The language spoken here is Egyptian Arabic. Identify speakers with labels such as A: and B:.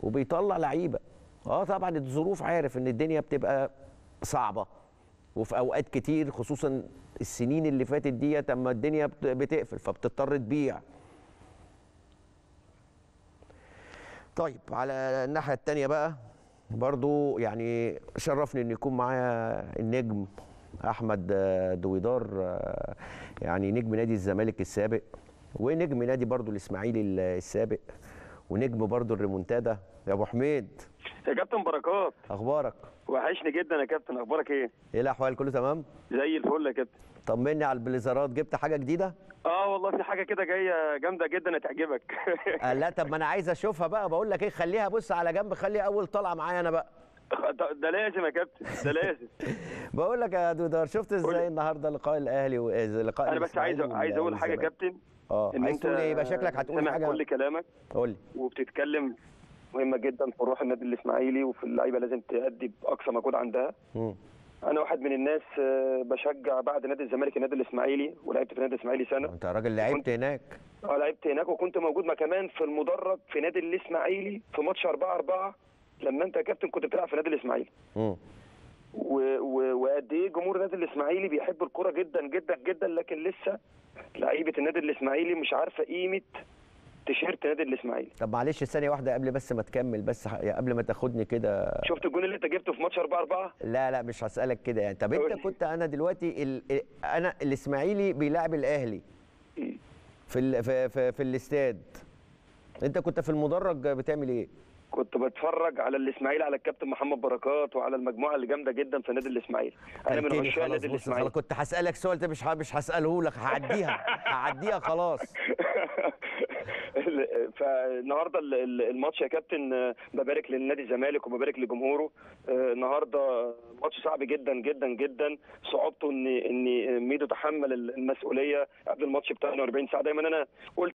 A: وبيطلع لعيبه اه طبعا الظروف عارف ان الدنيا بتبقى صعبه وفي اوقات كتير خصوصا السنين اللي فاتت ديت اما الدنيا بت- بتقفل فبتضطر تبيع طيب على الناحيه التانيه بقى برضو يعني شرفني ان يكون معايا النجم احمد آه، دويدار آه، يعني نجم نادي الزمالك السابق ونجم نادي برضو الاسماعيلي السابق ونجم برضو الريمونتادا يا ابو حميد
B: يا كابتن بركات
A: اخبارك
B: وحشني جدا يا كابتن اخبارك ايه
A: ايه الاحوال كله تمام
B: زي الفل يا كابتن
A: طمني على البليزرات جبت حاجه جديده
B: اه والله في حاجه كده جايه جامده جدا هتعجبك
A: آه لا طب ما انا عايز اشوفها بقى بقول لك ايه خليها بص على جنب خليها اول طلعه معايا انا بقى
B: ده- ده لازم يا كابتن ده لازم
A: بقول لك يا دودار شفت ازاي
B: قولي.
A: النهارده لقاء الاهلي ولقاء
B: انا بس عايز
A: الإسماعيلي
B: عايز اقول حاجه يا
A: والزمالك؟
B: كابتن
A: اه
B: إن
A: عايز
B: أنت
A: تقول ايه يبقى شكلك هتقول
B: سامع
A: حاجه
B: كل كلامك
A: قول لي
B: وبتتكلم مهمه جدا في روح النادي الاسماعيلي وفي اللعيبه لازم تأدي باقصى مجهود عندها
A: مم.
B: انا واحد من الناس آه، بشجع بعد نادي الزمالك النادي الاسماعيلي ولعبت في النادي الاسماعيلي سنه
A: انت راجل لعبت هناك
B: اه لعبت هناك وكنت موجود ما كمان في المدرج في نادي الاسماعيلي في ماتش 4 4 لما انت يا كابتن كنت بتلعب في نادي الاسماعيلي
A: مم.
B: و- و- وقد ايه جمهور النادي الاسماعيلي بيحب الكوره جدا جدا جدا لكن لسه لعيبه النادي الاسماعيلي مش عارفه قيمه تيشيرت نادي الاسماعيلي
A: طب معلش ثانيه واحده قبل بس ما تكمل بس ح- قبل ما تاخدني كده
B: شفت الجون اللي انت جبته في ماتش 4 4
A: لا لا مش هسالك كده يعني طب انت
B: قول لي.
A: كنت انا دلوقتي ال... انا الاسماعيلي بيلعب الاهلي في ال... في في, في الاستاد انت كنت في المدرج بتعمل ايه
B: كنت بتفرج على الاسماعيلي على الكابتن محمد بركات وعلى المجموعه اللي جامده جدا في نادي الاسماعيلي انا من
A: كلتني
B: عشاق
A: خلاص
B: نادي
A: بص خلاص
B: الاسماعيلي
A: كنت هسالك سؤال ده مش ه- مش هساله لك هعديها هعديها خلاص
B: فالنهارده ال- ال- الماتش يا كابتن آه، ببارك للنادي الزمالك وببارك لجمهوره آه، النهارده ماتش صعب جدا جدا جدا صعوبته ان ان ميدو تحمل المسؤوليه قبل الماتش ب 48 ساعه دايما انا قلت